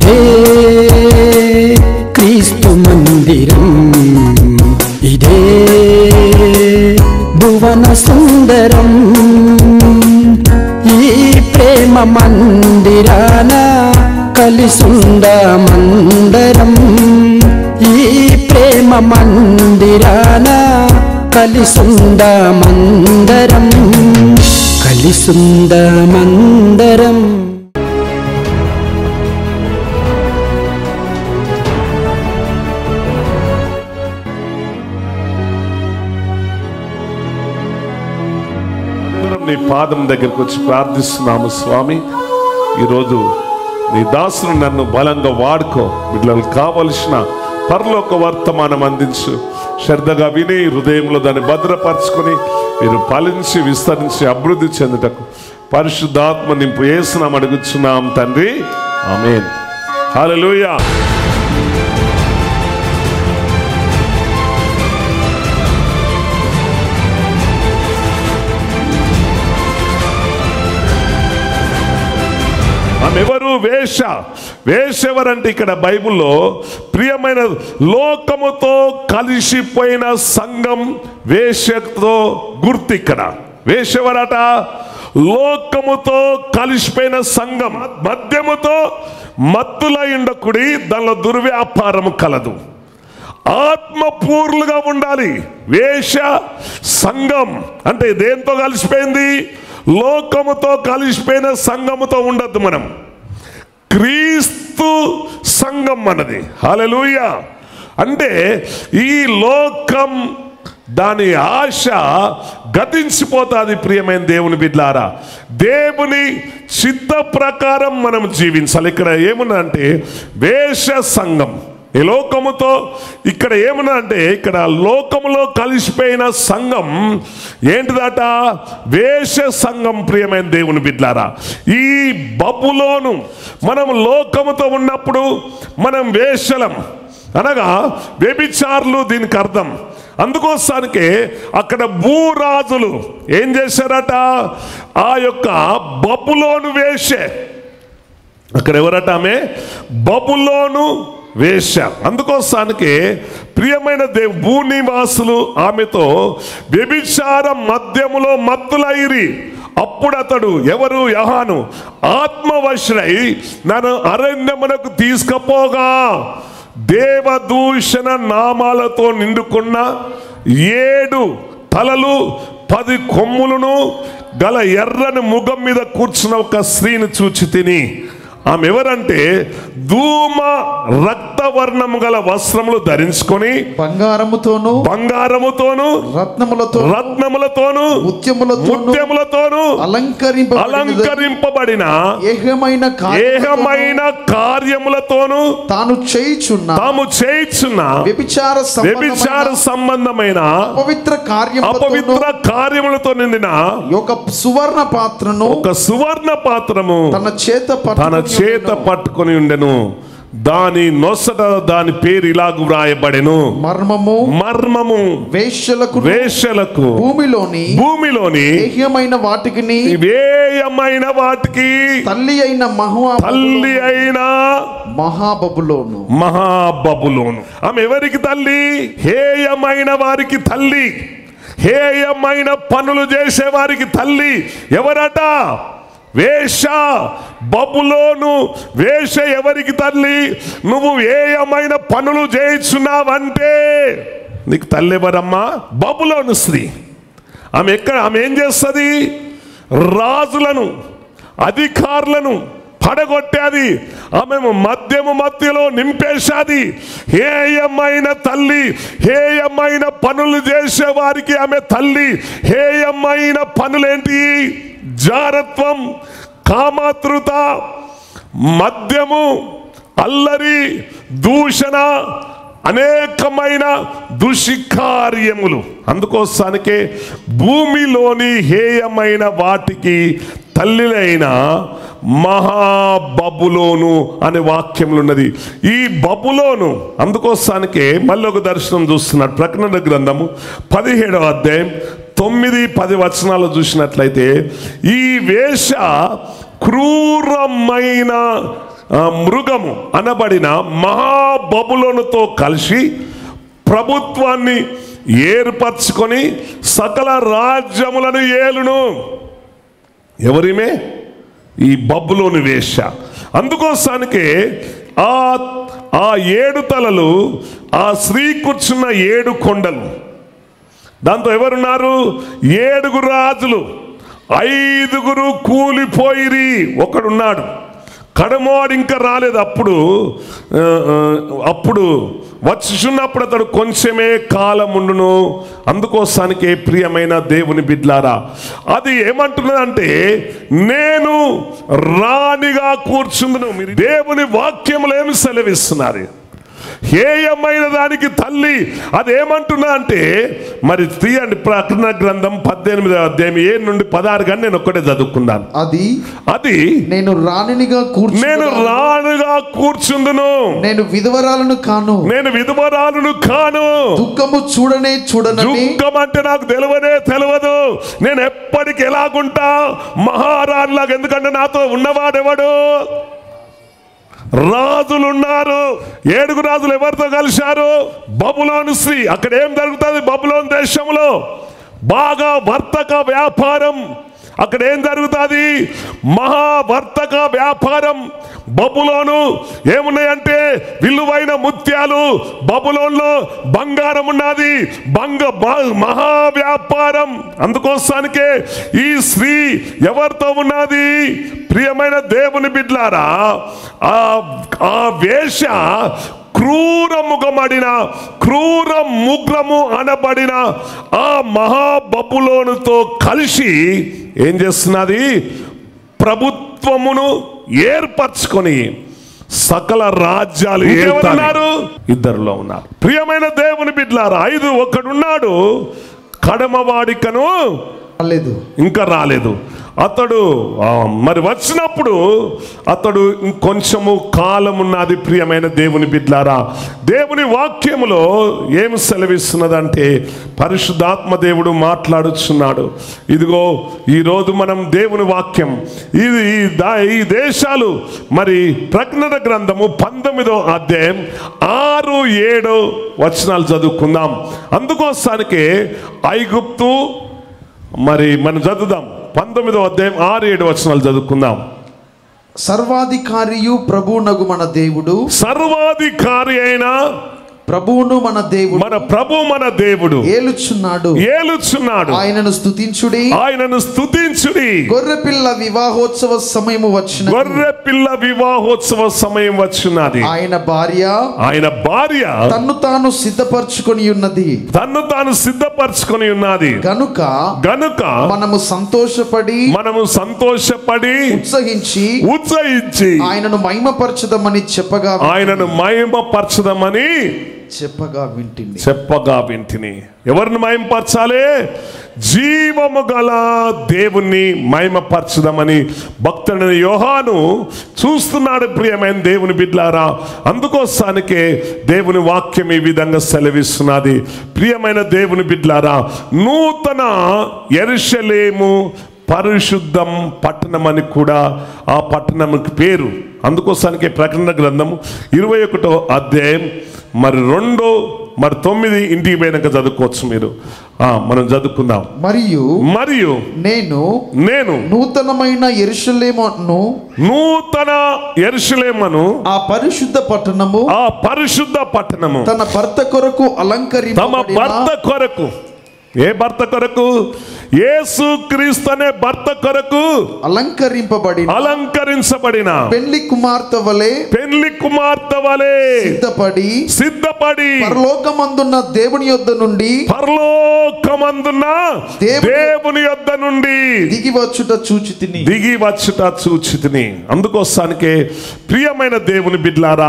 ఇదే క్రీస్తు మందిరం ఇదే భువన సుందరం ఈ ప్రేమ మందిరాన కలిసుందమందరం ఈ ప్రేమ మందిరాన కలిసుందమందరం కలిసుందమందరం అందరం నీ పాదం దగ్గరికి వచ్చి ప్రార్థిస్తున్నాము స్వామి ఈరోజు నీ దాసును నన్ను బలంగా వాడుకో బిడ్డలకు కావలసిన పరలోక వర్తమానం అందించు శ్రద్ధగా విని హృదయంలో దాన్ని భద్రపరచుకొని మీరు ఫలించి విస్తరించి అభివృద్ధి చెందుటకు పరిశుద్ధాత్మ నింపు వేసినాం అడుగుచున్నాం తండ్రి ఆమెన్ హల్లెలూయా ఆమె ఎవరు వేష వేష ఎవరంటే ఇక్కడ బైబిల్లో ప్రియమైన లోకముతో కలిసిపోయిన సంఘం వేషతో గుర్తు ఇక్కడ వేష ఎవరట లోకముతో కలిసిపోయిన సంఘం మద్యముతో మత్తులై ఉండకుడి దానిలో దుర్వ్యాపారము కలదు ఆత్మపూర్లుగా ఉండాలి వేష సంఘం అంటే దేంతో కలిసిపోయింది లోకముతో కలిసిపోయిన సంఘముతో ఉండద్దు మనం క్రీస్తు సంఘం మనది హల్లెలూయ అంటే ఈ లోకం దాని ఆశ గతించిపోతుంది ప్రియమైన దేవుని బిడ్లారా దేవుని చిత్త ప్రకారం మనం జీవించాలి ఇక్కడ ఏముందంటే వేష సంఘం ఈ లోకముతో ఇక్కడ ఏమన్నా అంటే ఇక్కడ లోకములో కలిసిపోయిన సంఘం ఏంటిదట వేష సంఘం ప్రియమైన దేవుని బిడ్లారా ఈ బబులోను మనం లోకముతో ఉన్నప్పుడు మనం వేషలం అనగా వ్యభిచారులు దీనికి అర్థం అందుకోసానికే అక్కడ భూరాజులు ఏం చేశారట ఆ యొక్క బబులోను వేషే అక్కడ ఎవరట ఆమె బబులోను వేష అందుకోసానికి ప్రియమైన దేవు భూనివాసులు ఆమెతో వ్యభిచార మద్యములో మత్తులైరి అప్పుడు అతడు ఎవరు యహాను ఆత్మవశుడై నన్ను అరణ్యమునకు తీసుకపోగా దేవదూషణ నామాలతో నిండుకున్న ఏడు తలలు పది కొమ్ములను గల ఎర్రని ముఖం మీద కూర్చున్న ఒక స్త్రీని చూచి తిని ఆమె ఎవరంటే ధూమ రక్తవర్ణము గల వస్త్రములు ధరించుకొని బంగారముతోను బంగారముతోను రత్నములతో రత్నములతోను ముత్యములతోను ముత్యములతోను అలంకరింప అలంకరింపబడిన ఏహమైన ఏహమైన కార్యములతోను తాను చేయుచున్న తాము చేయించున్న వ్యభిచార వ్యభిచార సంబంధమైన పవిత్ర కార్యములతోను అపవిత్ర కార్యములతో నిండిన ఒక సువర్ణ పాత్రను ఒక సువర్ణ పాత్రము తన చేత తన పట్టుకొని చేత ఉండెను. పట్టుకొని ఉండెను దాని నొసట దాని పేరు ఇలాగు వ్రాయబడెను మర్మము మర్మము వేశ్యలకు వేషలకు భూమిలోని భూమిలోని ఏహ్యమైన వాటికి వేయమైన వాటికి తల్లి అయిన మహా తల్లి అయిన మహాబబులోను మహాబబులోను ఆమె ఎవరికి తల్లి హేయమైన వారికి తల్లి హేయమైన పనులు చేసే వారికి తల్లి ఎవరట వేష బబులోను వేష ఎవరికి తల్లి నువ్వు ఏయమైన పనులు చేయించున్నావంటే నీకు తల్లి ఎవరమ్మా బబులోను స్త్రీ ఆమె ఎక్కడ ఆమె ఏం చేస్తుంది రాజులను అధికారులను పడగొట్టేది ఆమె మద్యము మధ్యలో నింపేశాది హేయమైన తల్లి హేయమైన పనులు చేసే వారికి ఆమె తల్లి హేయమైన పనులేంటి జారత్వం కామాతృత మద్యము అల్లరి దూషణ అనేకమైన దుషికార్యములు అందుకోసానికే భూమిలోని హేయమైన వాటికి తల్లిలైన మహాబబులోను అనే వాక్యములు ఉన్నది ఈ బబులోను అందుకోసానికే మళ్ళీ ఒక దర్శనం చూస్తున్నాడు ప్రకటన గ్రంథము పదిహేడవ అధ్యాయం తొమ్మిది పది వచనాలు చూసినట్లయితే ఈ వేష క్రూరమైన ఆ, మృగము అనబడిన మహాబబులోనుతో కలిసి ప్రభుత్వాన్ని ఏర్పరచుకొని సకల రాజ్యములను ఏలును ఎవరిమే ఈ బబ్బులోని వేష అందుకోసానికే ఆ ఆ ఏడు తలలు ఆ స్త్రీ కూర్చున్న ఏడు కొండలు దాంతో ఎవరున్నారు ఏడుగురు రాజులు ఐదుగురు కూలిపోయిరి ఒకడున్నాడు కడమవాడు ఇంకా రాలేదు అప్పుడు ఆ, ఆ, అప్పుడు వచ్చుచున్నప్పుడు అతడు కొంచెమే కాలం ఉండును అందుకోసానికే ప్రియమైన దేవుని బిడ్లారా అది ఏమంటున్నదంటే నేను రాణిగా కూర్చుందును మీరు దేవుని వాక్యములు ఏమి సెలవిస్తున్నారు హేయమైన దానికి తల్లి అదేమంటున్నా అంటే మరి తీయండి ప్రకటన గ్రంథం పద్దెనిమిది అధ్యాయం ఏ నుండి పదహారు కానీ నేను ఒక్కటే చదువుకున్నాను అది అది నేను రాణినిగా కూర్చు నేను రాణుగా కూర్చుందును నేను విధవరాలను కాను నేను విధవరాలను కాను దుఃఖము చూడనే చూడనని దుఃఖం అంటే నాకు తెలియనే తెలియదు నేను ఎప్పటికి ఎలాగుంటా మహారాణిలాగా ఎందుకంటే నాతో ఉన్నవాడెవడు రాజులు ఉన్నారు ఏడుగు రాజులు ఎవరితో కలిశారు బబులోను స్త్రీ అక్కడ ఏం జరుగుతుంది బబులోన్ దేశంలో బాగా వర్తక వ్యాపారం అక్కడ ఏం జరుగుతుంది మహావర్తక వ్యాపారం బబులోను ఏమున్నాయంటే విలువైన ముత్యాలు బబులోన్లో బంగారం ఉన్నది బంగ బ- మహా వ్యాపారం అందుకోసానికే ఈ స్త్రీ ఎవరితో ఉన్నది ప్రియమైన దేవుని బిడ్లారా ఆ ఆ వేష క్రూరముగమడిన క్రూర ముగ్రము అనబడిన ఆ మహాబబులోనుతో కలిసి ఏం చేస్తున్నది ప్రభుత్వమును ఏర్పరచుకొని సకల రాజ్యాలు ఎవరున్నారు ఇద్దరులో ఉన్నారు ప్రియమైన దేవుని బిడ్లారా ఐదు ఒకడున్నాడు కడమవాడికను రాలేదు ఇంకా రాలేదు అతడు ఆ, మరి వచ్చినప్పుడు అతడు ఇంకొంచెము కాలం ఉన్నది ప్రియమైన దేవుని బిడ్లారా దేవుని వాక్యములో ఏమి సెలవిస్తున్నదంటే పరిశుద్ధాత్మ దేవుడు మాట్లాడుచున్నాడు ఇదిగో ఈరోజు మనం దేవుని వాక్యం ఇది ఈ దా- ఈ దేశాలు మరి ప్రకటన గ్రంథము పంతొమ్మిదో అధ్యాయం ఆరు ఏడు వచనాలు చదువుకుందాం అందుకోసానికే ఐగుప్తు మరి మనం చదువుదాం పంతొమ్మిదో అధ్యాయం ఆరు ఏడు వచనాలు చదువుకుందాం సర్వాధికారియు ప్రభువునగు మన దేవుడు సర్వాధికారి అయిన ప్రభువును మన దేవుడు మన ప్రభు మన దేవుడు ఏలుచున్నాడు ఏలుచున్నాడు ఆయనను స్తుతించుడి ఆయనను స్తుతించుడి గొర్రెపిల్ల వివాహోత్సవ సమయము వచ్చిన గొర్రె పిల్ల వివాహోత్సవ సమయం వచ్చున్నది ఆయన భార్య ఆయన భార్య తన్ను తాను సిద్ధపరచుకొని ఉన్నది తన్ను తాను సిద్ధపరచుకొని ఉన్నది గనుక గనుక మనము సంతోషపడి మనము సంతోషపడి ఉత్సహించి ఉత్సహించి ఆయనను మహిమపరచదమని చెప్పగా ఆయనను మహిమపరచదమని చెప్పగా వింటింది చెప్పగా వింటిని ఎవరిని మహిమపరచాలి జీవము గల దేవుణ్ణి మహిమపరచుదామని భక్తుడైన యోహాను చూస్తున్నాడు ప్రియమైన దేవుని బిడ్లారా అందుకోసానికే దేవుని వాక్యం ఈ విధంగా సెలవిస్తున్నది ప్రియమైన దేవుని బిడ్లారా నూతన ఎరుషలేము పరిశుద్ధం పట్టణం అని కూడా ఆ పట్టణంకి పేరు అందుకోసానికే ప్రకటన గ్రంథము ఇరవై ఒకటో అధ్యాయం మరి రెండో మరి తొమ్మిది ఇంటికి పోయినాక చదువుకోవచ్చు మీరు ఆ, మనం చదువుకుందాం మరియు మరియు నేను నేను నూతనమైన ఎరుషలేమును నూతన ఎరుషలేమను ఆ పరిశుద్ధ పట్టణము ఆ పరిశుద్ధ పట్టణము తన భర్త కొరకు తమ అలంకరింపబడిన భర్త కొరకు ఏ భర్త కొరకు యేసు క్రీస్తు అనే భర్త కొరకు అలంకరింపబడిన అలంకరించబడిన పెళ్లి కుమార్తె వలె పెళ్లి కుమార్తె వలె సిద్ధపడి సిద్ధపడి పరలోకమందున్న దేవుని యొద్ద నుండి పరలోకమందున్న దేవుని- దేవుని యొద్ద నుండి దిగి వచ్చుట చూచి తిని దిగి వచ్చుట చూచితిని అందుకోసానికే ప్రియమైన దేవుని బిడ్లారా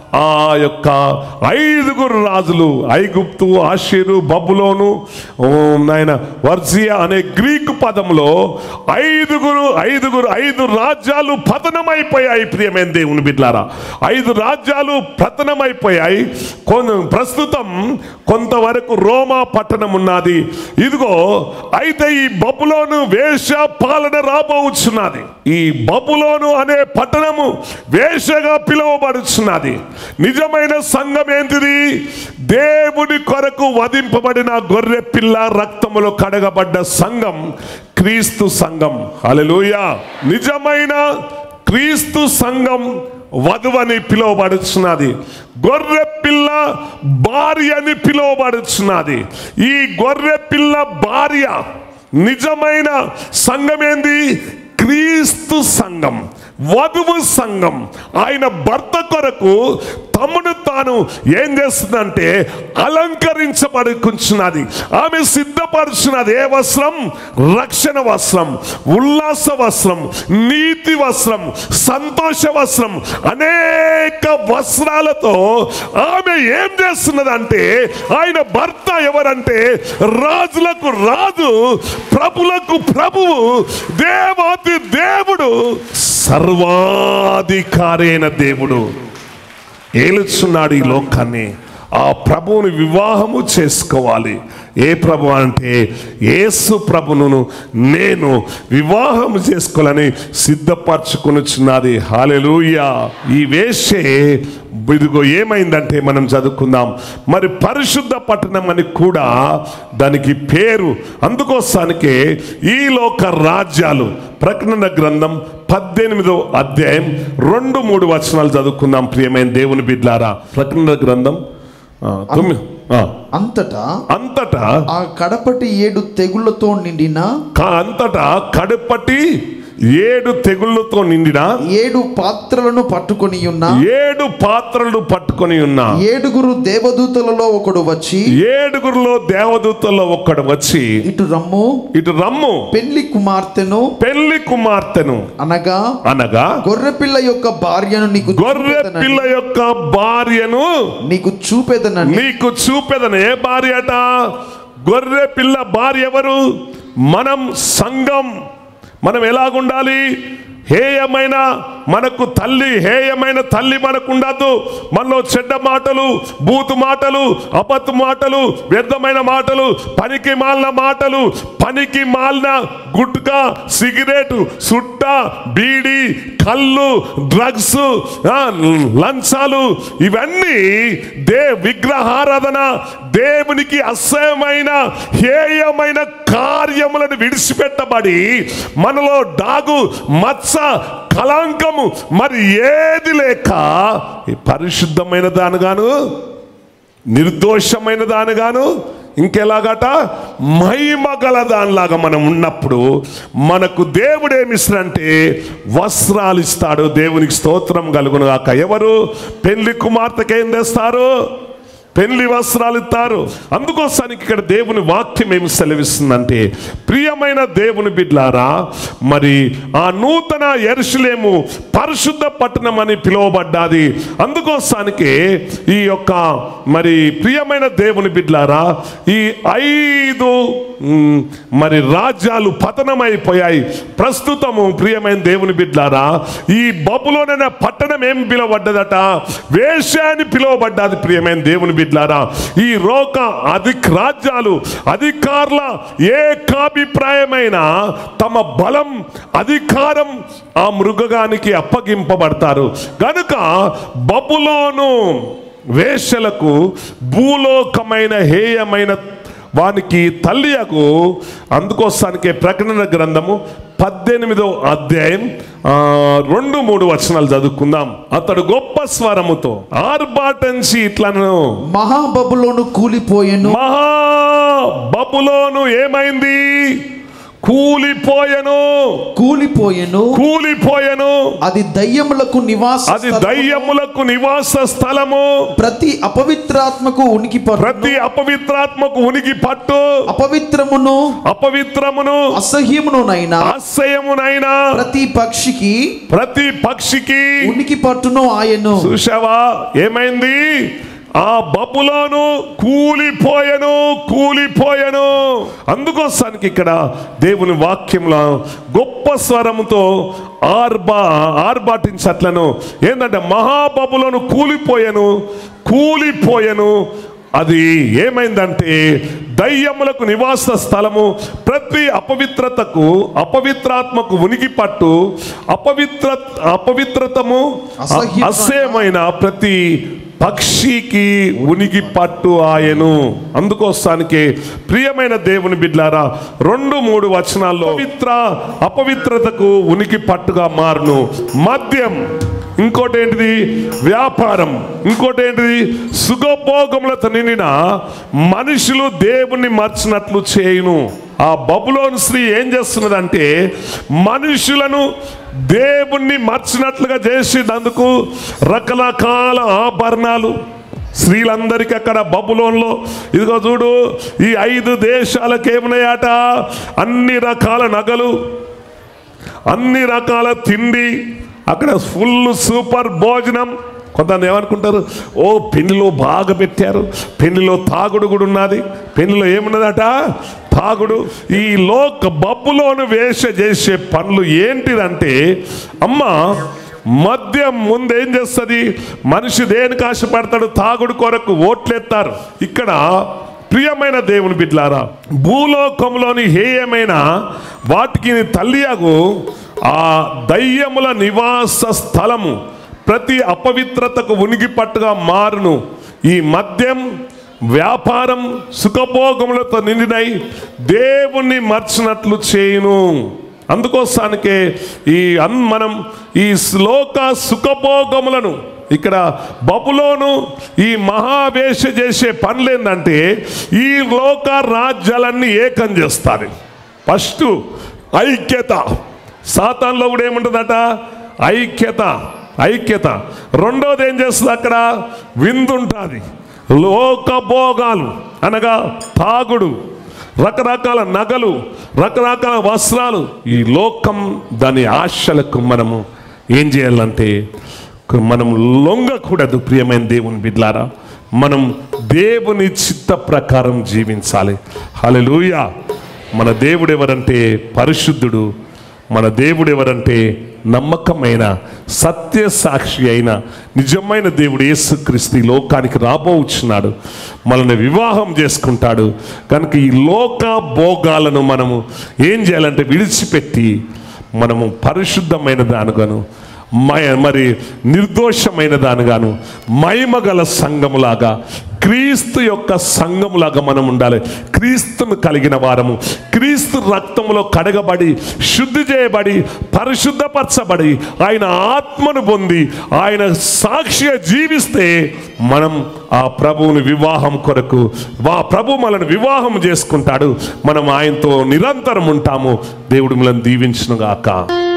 ఆ యొక్క ఐదుగురు రాజులు ఐగుప్తు ఆషేరు బబులోను ఆయన వర్జియా అనే గ్రీకు పదంలో ఐదుగురు ఐదుగురు ఐదు రాజ్యాలు పతనమైపోయాయి ప్రియమైన దేవుని బిడ్లారా ఐదు రాజ్యాలు పతనమైపోయాయి కొన్ ప్రస్తుతం కొంతవరకు రోమా పట్టణం ఉన్నది ఇదిగో అయితే ఈ బబులోను వేష పాలన రాబోచున్నది ఈ బబులోను అనే పట్టణము వేషగా పిలువబడుచున్నది నిజమైన సంఘం ఏంటిది దేవుని కొరకు వధింపబడిన గొర్రె పిల్ల రక్తములో కడగబడ్డ సంఘం క్రీస్తు సంఘం హల్లెలూయా నిజమైన క్రీస్తు సంఘం వధువని పిలువబడుచున్నది గొర్రె పిల్ల భార్య అని పిలువబడుచున్నది ఈ గొర్రె పిల్ల భార్య నిజమైన సంఘం ఏంది క్రీస్తు సంఘం వధువు సంఘం ఆయన భర్త కొరకు తమను తాను ఏం చేస్తుందంటే అలంకరించబడుకుంటున్నది ఆమె సిద్ధపరుచున్నది ఏ వస్త్రం రక్షణ వస్త్రం ఉల్లాస వస్త్రం నీతి వస్త్రం సంతోష వస్త్రం అనేక వస్త్రాలతో ఆమె ఏం చేస్తున్నదంటే ఆయన భర్త ఎవరంటే రాజులకు రాజు ప్రభులకు ప్రభువు దేవాతి దేవుడు సర్వాధికారైన దేవుడు ఏలుచున్నాడు ఈ లోకాన్ని ఆ ప్రభువుని వివాహము చేసుకోవాలి ఏ ప్రభు అంటే యేసు ప్రభును నేను వివాహం చేసుకోవాలని సిద్ధపరచుకొనుచున్నది హాలెలూయా ఈ వేషే ఇదిగో ఏమైందంటే మనం చదువుకుందాం మరి పరిశుద్ధ పట్టణం అని కూడా దానికి పేరు అందుకోసానికే ఈ లోక రాజ్యాలు ప్రకటన గ్రంథం పద్దెనిమిదో అధ్యాయం రెండు మూడు వచనాలు చదువుకుందాం ప్రియమైన దేవుని బిడ్లారా ప్రకటన గ్రంథం ఆ, తొమ్మిది ఆ, అంతటా అంతటా ఆ కడపటి ఏడు తెగుళ్లతో నిండిన క- అంతటా కడుపటి ఏడు తెగుళ్ళతో నిండిన ఏడు పాత్రలను పట్టుకొని ఉన్న ఏడు పాత్రలు పట్టుకొని ఉన్న ఏడుగురు దేవదూతలలో ఒకడు వచ్చి ఏడుగురులో దేవదూతల్లో ఒక్కడు వచ్చి ఇటు రమ్ము ఇటు రమ్ము పెళ్లి కుమార్తెను పెళ్లి కుమార్తెను అనగా అనగా గొర్రెపిల్ల యొక్క భార్యను నీకు గొర్రె చూపెదనని- పిల్ల యొక్క భార్యను నీకు చూపెదనని నీకు చూపెదను ఏ భార్య అట గొర్రె పిల్ల భార్య ఎవరు మనం సంఘం మనం ఎలాగుండాలి హేయమైన మనకు తల్లి హేయమైన తల్లి మనకు ఉండద్దు మనలో చెడ్డ మాటలు బూతు మాటలు అబద్ధ మాటలు వ్యర్థమైన మాటలు పనికి మాలిన మాటలు పనికి మాలిన గుట్కా సిగరెట్ సుట్ట బీడి కళ్ళు డ్రగ్స్ ఆ, లంచాలు ఇవన్నీ దే విగ్రహారాధన దేవునికి అసహ్యమైన హేయమైన కార్యములను విడిచిపెట్టబడి మనలో డాగు మత్స కళంకము మరి ఏది లేక ఈ పరిశుద్ధమైన దానిగాను నిర్దోషమైన దానిగాను ఇంకెలాగట మహిమ గల దానిలాగా మనం ఉన్నప్పుడు మనకు దేవుడు ఏమిస్తాడంటే వస్త్రాలు ఇస్తాడు దేవునికి స్తోత్రం కలుగును గాక ఎవరు పెళ్లి కుమార్తెకి ఏం తెస్తారు పెళ్లి వస్త్రాలు ఇస్తారు అందుకోసానికి ఇక్కడ దేవుని వాక్యం ఏమి సెలవిస్తుందంటే ప్రియమైన దేవుని బిడ్లారా మరి ఆ నూతన ఎరుషులేము పరిశుద్ధ పట్టణం అని పిలువబడ్డాది అందుకోసానికి ఈ యొక్క మరి ప్రియమైన దేవుని బిడ్లారా ఈ ఐదు మ్, మరి రాజ్యాలు పతనమైపోయాయి ప్రస్తుతము ప్రియమైన దేవుని బిడ్లారా ఈ బబులోనైన పట్టణం ఏం పిలువబడ్డదట వేష అని పిలువబడ్డది ప్రియమైన దేవుని బిడ్లారా ఈ రోక అధిక రాజ్యాలు అధికారుల ఏకాభిప్రాయమైన తమ బలం అధికారం ఆ మృగగానికి అప్పగింపబడతారు కనుక బబులోను వేషలకు భూలోకమైన హేయమైన వానికి తల్లియకు అందుకోసానికి ప్రకటన గ్రంథము పద్దెనిమిదో అధ్యాయం ఆ, రెండు మూడు వచనాలు చదువుకుందాం అతడు గొప్ప స్వరముతో ఆర్బాటంచి ఇట్లను మహాబబులోను కూలిపోయెను మహా బబులోను ఏమైంది కూలిపోయెను కూలిపోయెను కూలిపోయెను అది దయ్యములకు నివాస అది స్థలము. దయ్యములకు నివాస స్థలము ప్రతి అపవిత్రాత్మకు ఉనికి పట్టు ప్రతి అపవిత్రాత్మకు ఉనికి పట్టు అపవిత్రమును అపవిత్రమును అసహ్యమునునైనా ఆశయమునైనా ప్రతి పక్షికి ప్రతి పక్షికి ఉనికి పట్టును ఆయను చూసావా ఏమైంది ఆ బబులోను కూలిపోయెను కూలిపోయెను అందుకోసానికి ఇక్కడ దేవుని వాక్యంలో గొప్ప స్వరంతో ఆర్బా ఆర్బాటించట్లను ఏంటంటే మహాబబులోను కూలిపోయెను కూలిపోయెను అది ఏమైందంటే దయ్యములకు నివాస స్థలము ప్రతి అపవిత్రతకు అపవిత్రాత్మకు ఉనికి పట్టు అపవిత్ర అపవిత్రతము అసహ్యమైన- అసహ్యమైన ప్రతి పక్షికి ఉనికి పట్టు ఆయను అందుకోసానికి ప్రియమైన దేవుని బిడ్లారా రెండు మూడు వచనాల్లో పవిత్ర అపవిత్రతకు ఉనికి పట్టుగా మారును మద్యం ఇంకోటి ఏంటిది వ్యాపారం ఇంకోటి ఏంటిది సుఖభోగములతో నిండిన మనుషులు దేవుణ్ణి మర్చినట్లు చేయును ఆ బబులోని స్త్రీ ఏం చేస్తున్నదంటే మనుషులను దేవుణ్ణి మర్చినట్లుగా చేసేటందుకు రకరకాల ఆభరణాలు స్త్రీలందరికీ అక్కడ బబులోన్లో ఇదిగో చూడు ఈ ఐదు దేశాలకు ఏమున్నాయట అన్ని రకాల నగలు అన్ని రకాల తిండి అక్కడ ఫుల్ సూపర్ భోజనం కొంతమంది ఏమనుకుంటారు ఓ పెళ్లిలో బాగా పెట్టారు పెళ్లిలో తాగుడు కూడా ఉన్నది పెళ్లిలో ఏమున్నదట తాగుడు ఈ లోక బబ్బులోను వేష చేసే పనులు ఏంటిదంటే అమ్మ మద్యం ముందు ఏం చేస్తుంది మనిషి దేనికి ఆశపడతాడు తాగుడు కొరకు ఓట్లెత్తారు ఇక్కడ ప్రియమైన దేవుని బిడ్లారా భూలోకంలోని హేయమైన వాటికి తల్లియగు ఆ దయ్యముల నివాస స్థలము ప్రతి అపవిత్రతకు ఉనికి పట్టుగా మారును ఈ మద్యం వ్యాపారం సుఖభోగములతో నిండినై దేవుణ్ణి మర్చినట్లు చేయును అందుకోసానికే ఈ అన్ మనం ఈ శ్లోక సుఖభోగములను ఇక్కడ బబులోను ఈ మహావేశ చేసే పనులు ఏంటంటే ఈ లోక రాజ్యాలన్నీ ఏకం చేస్తారు ఫస్ట్ ఐక్యత సాతాన్లో కూడా ఏముంటుందట ఐక్యత ఐక్యత రెండోది ఏం చేస్తుంది అక్కడ విందుంటుంది లోకభోగాలు అనగా తాగుడు రకరకాల నగలు రకరకాల వస్త్రాలు ఈ లోకం దాని ఆశలకు మనము ఏం చేయాలంటే మనం లొంగకూడదు ప్రియమైన దేవుని బిడ్లారా మనం దేవుని చిత్త ప్రకారం జీవించాలి హల్లెలూయా మన దేవుడు ఎవరంటే పరిశుద్ధుడు మన దేవుడు ఎవరంటే నమ్మకమైన సత్య సాక్షి అయిన నిజమైన దేవుడు యేసుక్రీస్తు ఈ లోకానికి రాబోచున్నాడు మనల్ని వివాహం చేసుకుంటాడు కనుక ఈ లోక భోగాలను మనము ఏం చేయాలంటే విడిచిపెట్టి మనము పరిశుద్ధమైన దానిగాను మయ మరి నిర్దోషమైన దానిగాను మహిమగల సంఘములాగా క్రీస్తు యొక్క సంఘములాగా మనం ఉండాలి క్రీస్తును కలిగిన వారము క్రీస్తు రక్తములో కడగబడి శుద్ధి చేయబడి పరిశుద్ధపరచబడి ఆయన ఆత్మను పొంది ఆయన సాక్షిగా జీవిస్తే మనం ఆ ప్రభువుని వివాహం కొరకు వా ప్రభు మనల్ని వివాహం చేసుకుంటాడు మనం ఆయనతో నిరంతరం ఉంటాము దేవుడు మనల్ని దీవించునుగాక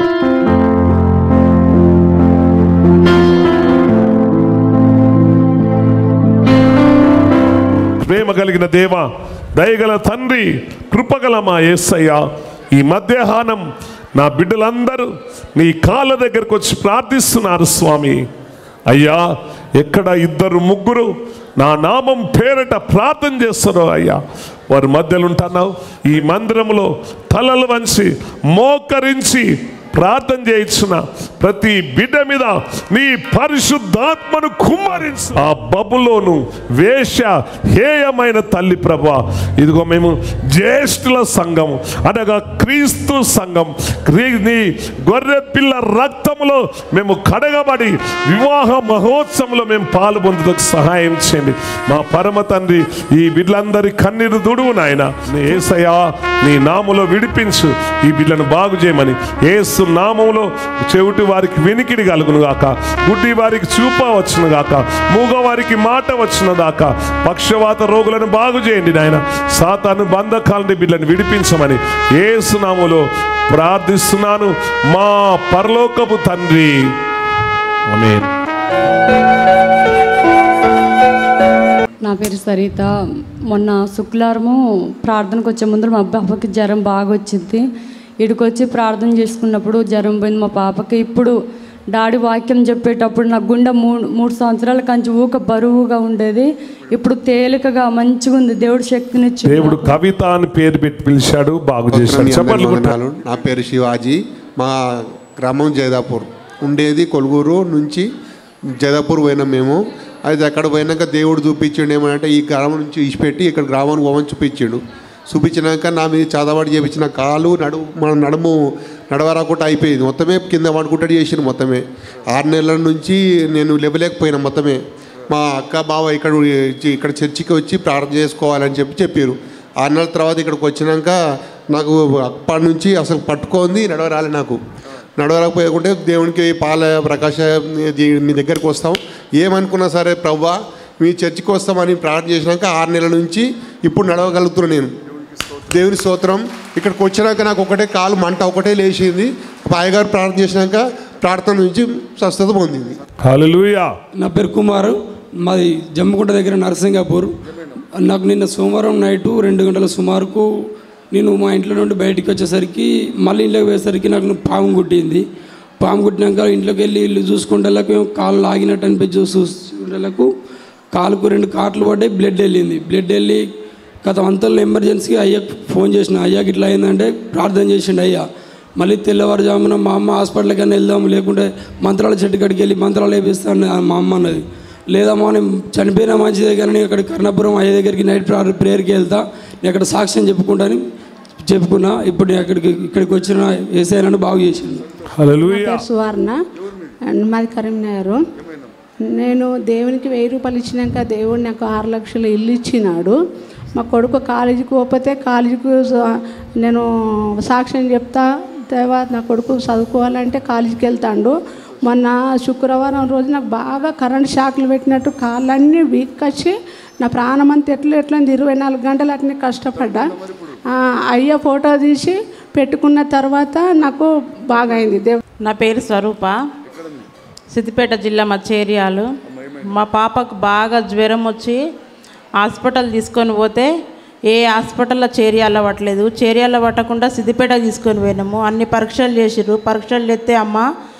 ప్రేమ కలిగిన దేవ దయగల తండ్రి కృపగల మా యేసయ్య ఈ మధ్యాహ్నం నా బిడ్డలందరూ నీ కాళ్ళ దగ్గరకు వచ్చి ప్రార్థిస్తున్నారు స్వామి అయ్యా ఎక్కడ ఇద్దరు ముగ్గురు నా నామం పేరట ప్రార్థన చేస్తారో అయ్యా వారి మధ్యలో ఉంటున్నావు ఈ మందిరంలో తలలు వంచి మోకరించి ప్రార్థన చేయించిన ప్రతి బిడ్డ మీద నీ పరిశుద్ధాత్మను కుమ్మరించు ఆ బబులోను వేష హేయమైన తల్లి ప్రభ ఇదిగో మేము జ్యేష్ఠుల సంఘం అనగా క్రీస్తు సంఘం క్రీ- నీ గొర్రె పిల్ల రక్తములో మేము కడగబడి వివాహ మహోత్సవంలో మేము పాలు పొందుటకు సహాయం చేయండి మా పరమ తండ్రి ఈ బిడ్డలందరి కన్నీరు దుడువు నాయన ఏసయా నీ నామంలో విడిపించు ఈ బిడ్డను బాగు చేయమని ఏసు నామంలో చెవిటి వారికి వినికిడి కలుగును గాక గుడ్డి వారికి చూప వచ్చును గాక మూగ వారికి మాట వచ్చును గాక పక్షవాత రోగులను బాగు చేయండి నాయన సాతాను బంధకాలని బిడ్డను విడిపించమని ఏసు నామంలో ప్రార్థిస్తున్నాను మా పరలోకపు తండ్రి ఆమేన్ నా పేరు సరిత మొన్న శుక్రవారము ప్రార్థనకు వచ్చే ముందు మా పాపకి జ్వరం బాగా వచ్చింది ఇక్కడికి వచ్చి ప్రార్థన చేసుకున్నప్పుడు జ్వరం పోయింది మా పాపకి ఇప్పుడు డాడీ వాక్యం చెప్పేటప్పుడు నా గుండె మూడు మూడు సంవత్సరాల కంచి ఊక బరువుగా ఉండేది ఇప్పుడు తేలికగా మంచిగా ఉంది దేవుడు శక్తినిచ్చి దేవుడు కవిత అని పేరు పెట్టి పిలిచాడు బాగు చేశాడు మీ అందరి చెప్పండి వందనాలు. నా పేరు శివాజీ మా గ్రామం జైదాపూర్ ఉండేది కొలుగురు నుంచి జైదాపూర్ పోయినాం మేము అయితే అక్కడ పోయినాక దేవుడు చూపించిండు ఏమంటే ఈ గ్రామం నుంచి ఇచ్చిపెట్టి ఇక్కడ గ్రామానికి పోమని చూపించిండు చూపించినాక నా మీద చదవాడి చేపించిన కాలు నడుము మన నడుము నడవరాకుండా అయిపోయింది మొత్తమే కింద పడుకుంటాడు చేసిన మొత్తమే ఆరు నెలల నుంచి నేను లేవలేకపోయినా మొత్తమే మా అక్క బావ ఇక్కడ ఇక్కడ చర్చికి వచ్చి ప్రార్థన చేసుకోవాలని చెప్పి చెప్పారు ఆరు నెలల తర్వాత ఇక్కడికి వచ్చినాక నాకు అప్పటి నుంచి అసలు పట్టుకుంది నడవరాలి నాకు నడవరాకపోయకుంటే దేవునికి పాల ప్రకాశ దీ- మీ దగ్గరికి వస్తాం ఏమనుకున్నా సరే ప్రవ్వా మీ చర్చికి వస్తామని ప్రార్థన చేసినాక ఆరు నెలల నుంచి ఇప్పుడు నడవగలుగుతున్నాను నేను దేవుని స్తోత్రం ఇక్కడికి వచ్చినాక నాకు ఒకటే కాలు మంట ఒకటే లేచింది పాయగారు ప్రార్థన చేసినాక ప్రార్థన నుంచి స్వస్థత పొందింది హల్లెలూయా నా పేరు కుమార్ మాది జమ్మికుంట దగ్గర నరసింగాపూర్ నాకు నిన్న సోమవారం నైటు రెండు గంటల సుమారుకు నేను మా ఇంట్లో నుండి బయటికి వచ్చేసరికి మళ్ళీ ఇంట్లోకి పోయేసరికి నాకు పాము కుట్టింది పాము కుట్టినాక ఇంట్లోకి వెళ్ళి ఇల్లు చూసుకుంటేలకు కాలు లాగినట్టు అనిపించి చూసుకుంటేలకు కాలుకు రెండు కాట్లు పడ్డాయి బ్లడ్ వెళ్ళింది బ్లడ్ వెళ్ళి గత అంతలో ఎమర్జెన్సీగా అయ్యాకు ఫోన్ చేసిన అయ్యాకి ఇట్లా అయిందంటే ప్రార్థన చేసిండు అయ్యా మళ్ళీ తెల్లవారుజామున మా అమ్మ హాస్పిటల్కి అయినా వెళ్దాం లేకుంటే మంత్రాల చెట్టు కాడికి వెళ్ళి మంత్రాలు వేపిస్తాను మా అమ్మ అన్నది లేదమ్మా నేను చనిపోయినా మంచిదే కానీ నేను ఇక్కడ కర్ణపురం అయ్య దగ్గరికి నైట్ ప్రేయర్ ప్రేయర్కి వెళ్తా నేను అక్కడ సాక్ష్యం చెప్పుకుంటాను చెప్పుకున్నా ఇప్పుడు నేను అక్కడికి ఇక్కడికి వచ్చిన ఏసఐ నన్ను బాగు చేసిండు హల్లెలూయా పేరు సువర్ణ అండ్ మాది కరీంనగర్ నేను దేవునికి వెయ్యి రూపాయలు ఇచ్చినాక దేవుడు నాకు ఆరు లక్షలు ఇల్లు ఇచ్చినాడు మా కొడుకు కాలేజీకి పోతే కాలేజీకి స- నేను సాక్ష్యం చెప్తా తర్వాత నా కొడుకు చదువుకోవాలంటే కాలేజీకి వెళ్తాడు మొన్న శుక్రవారం రోజు నాకు బాగా కరెంట్ షాక్లు పెట్టినట్టు కాళ్ళన్నీ వీక్ వచ్చి నా ప్రాణం అంతా ఎట్లా ఎట్లా ఇరవై నాలుగు గంటలు అట్నే కష్టపడ్డా ఆ, అయ్య ఫోటో తీసి పెట్టుకున్న తర్వాత నాకు బాగా అయింది దేవ్ నా పేరు స్వరూప సిద్దిపేట జిల్లా మా చేరియాలు మా పాపకు బాగా జ్వరం వచ్చి హాస్పిటల్ తీసుకొని పోతే ఏ హాస్పిటల్లో చేరియాల పట్టలేదు చేరియాల పట్టకుండా సిద్దిపేట తీసుకొని పోయినాము అన్ని పరీక్షలు చేసిర్రు పరీక్షలు చేస్తే అమ్మ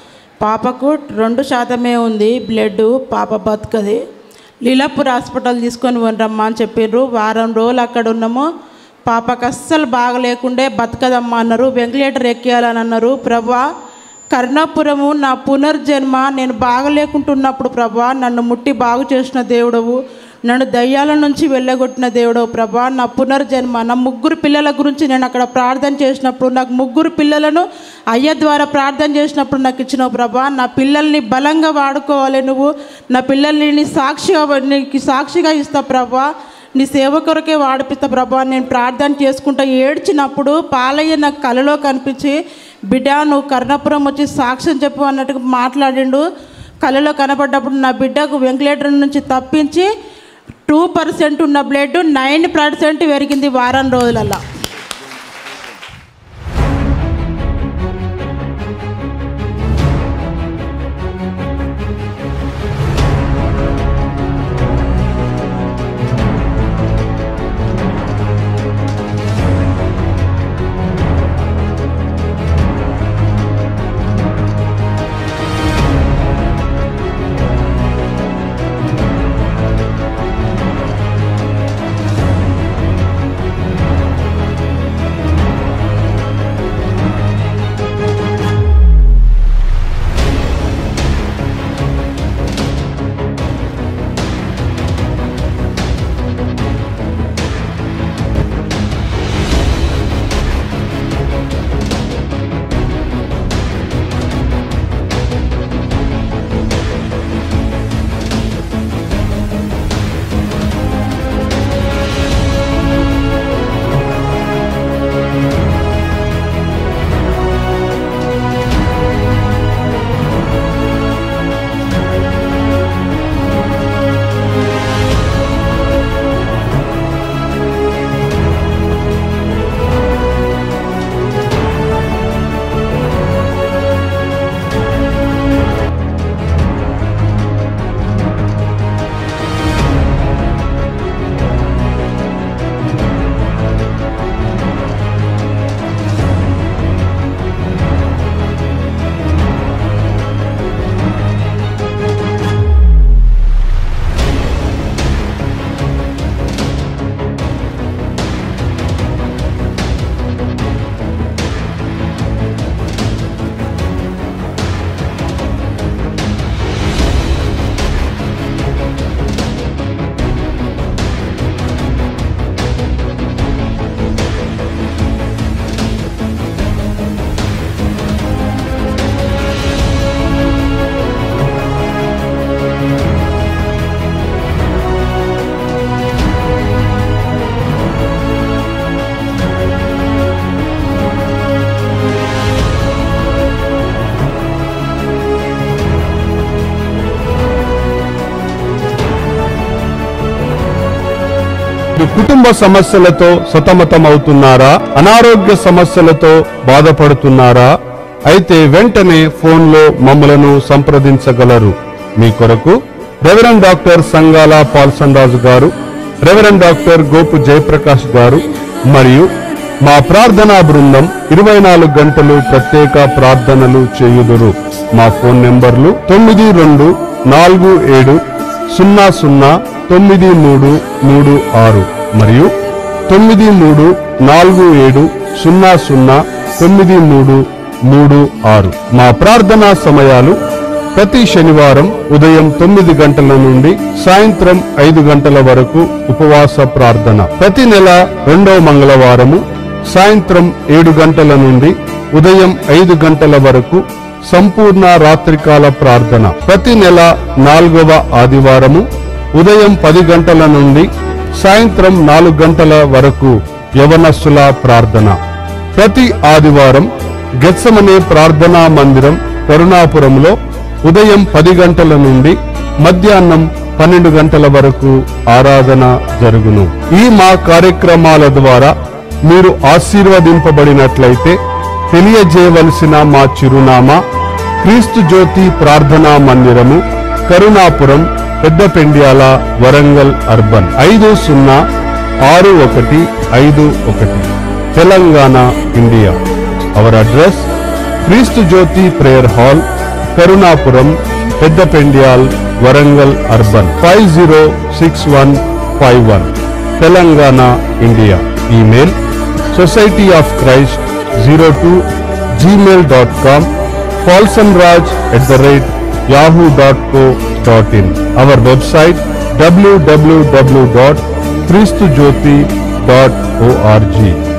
పాపకు రెండు శాతమే ఉంది బ్లడ్ పాప బతుకది లీలాపూర్ హాస్పిటల్ తీసుకొని పోనరమ్మా అని చెప్పిర్రు వారం రోజులు అక్కడ ఉన్నాము పాపకు అస్సలు బాగలేకుండే బతకదమ్మా అన్నారు వెంటిలేటర్ ఎక్కేయాలని అన్నారు ప్రభా కరుణాపురము నా పునర్జన్మ నేను బాగలేకుంటున్నప్పుడు ప్రభా నన్ను ముట్టి బాగు చేసిన దేవుడవు నన్ను దయ్యాల నుంచి వెళ్ళగొట్టిన దేవుడవు ప్రభా నా పునర్జన్మ నా ముగ్గురు పిల్లల గురించి నేను అక్కడ ప్రార్థన చేసినప్పుడు నాకు ముగ్గురు పిల్లలను అయ్య ద్వారా ప్రార్థన చేసినప్పుడు నాకు ఇచ్చినావు ప్రభా నా పిల్లల్ని బలంగా వాడుకోవాలి నువ్వు నా పిల్లల్ని నీ సాక్షిగా నీకు సాక్షిగా ఇస్తా ప్రభా నీ సేవ కొరకే వాడిపిస్తా ప్రభా నేను ప్రార్థన చేసుకుంటా ఏడ్చినప్పుడు పాలయ్య నాకు కలలో కనిపించి బిడ్డ నువ్వు కర్ణపురం వచ్చి సాక్ష్యం చెప్పు అన్నట్టుగా మాట్లాడిండు కలలో కనపడ్డప్పుడు నా బిడ్డకు వెంటిలేటర్ నుంచి తప్పించి టూ పర్సెంట్ ఉన్న బ్లడ్ నైన్ పర్సెంట్ పెరిగింది వారం రోజులల్లో మీకు కుటుంబ సమస్యలతో సతమతమవుతున్నారా అనారోగ్య సమస్యలతో బాధపడుతున్నారా అయితే వెంటనే ఫోన్లో మమ్మలను సంప్రదించగలరు మీ కొరకు reverend doctor Sangala Paulson Raju garu reverend doctor Gopu Jayaprakash గారు మరియు మా ప్రార్థనా బృందం ఇరవై నాలుగు గంటలు ప్రత్యేక ప్రార్థనలు చేయుదురు మా ఫోన్ నెంబర్లు తొమ్మిది రెండు నాలుగు ఏడు సున్నా సున్నా తొమ్మిది మూడు మూడు ఆరు మరియు తొమ్మిది మూడు నాలుగు ఏడు సున్నా సున్నా తొమ్మిది మూడు మూడు ఆరు మా ప్రార్థనా సమయాలు ప్రతి శనివారం ఉదయం తొమ్మిది గంటల నుండి సాయంత్రం ఐదు గంటల వరకు ఉపవాస ప్రార్థన ప్రతి నెల రెండవ మంగళవారము సాయంత్రం ఏడు గంటల నుండి ఉదయం ఐదు గంటల వరకు సంపూర్ణ రాత్రికాల ప్రార్థన ప్రతి నెల నాలుగవ ఆదివారము ఉదయం పది గంటల నుండి సాయంత్రం నాలుగు గంటల వరకు యవనస్సుల ప్రార్థన ప్రతి ఆదివారం గెత్సమనే ప్రార్థనా మందిరం కరుణాపురంలో ఉదయం పది గంటల నుండి మధ్యాహ్నం పన్నెండు గంటల వరకు ఆరాధన జరుగును ఈ మా కార్యక్రమాల ద్వారా మీరు ఆశీర్వదింపబడినట్లయితే తెలియజేయవలసిన మా చిరునామా క్రీస్తు జ్యోతి ప్రార్థనా మందిరము కరుణాపురం పెద్దపెండ్యాల వరంగల్ అర్బన్ ఐదు సున్నా ఆరు ఒకటి ఐదు ఒకటి Telangana India our address Kristu Jyothi prayer hall Karunapuram Peddapendyal Warangal urban five zero six one five one Telangana India email society of Christ zero two Gmail dot com Paulson Raj at the rate Yahoo dot co dot in our website W W W dot Kristu Jyothi dot ORG